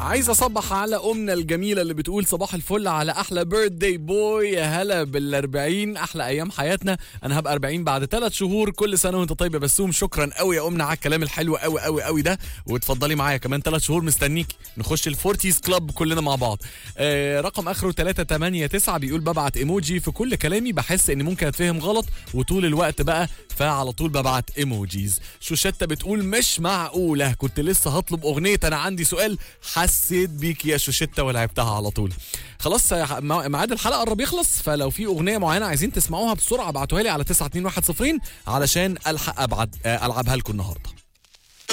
عايز اصبح على امنا الجميله اللي بتقول صباح الفل على احلى بيرثداي بوي يا هلا بال40 احلى ايام حياتنا انا هبقى 40 بعد ثلاث شهور كل سنه وانت طيب يا بسوم شكرا قوي يا امنا على الكلام الحلو قوي قوي قوي ده وتفضلي معايا كمان ثلاث شهور مستنيكي نخش الفورتيز كلاب كلنا مع بعض آه رقم اخره 389 بيقول ببعت ايموجي في كل كلامي بحس ان ممكن اتفهم غلط وطول الوقت بقى فعلى طول ببعت ايموجيز شوشتة بتقول مش معقوله كنت لسه هطلب اغنيه انا عندي سؤال حسيت بيك يا شوشتة ولعبتها على طول خلاص آه، مع- ميعاد الحلقه قرب يخلص فلو في اغنيه معينه عايزين تسمعوها بسرعه ابعتوها لي على 92110 علشان الحق ابعد آه، العبها لكم النهارده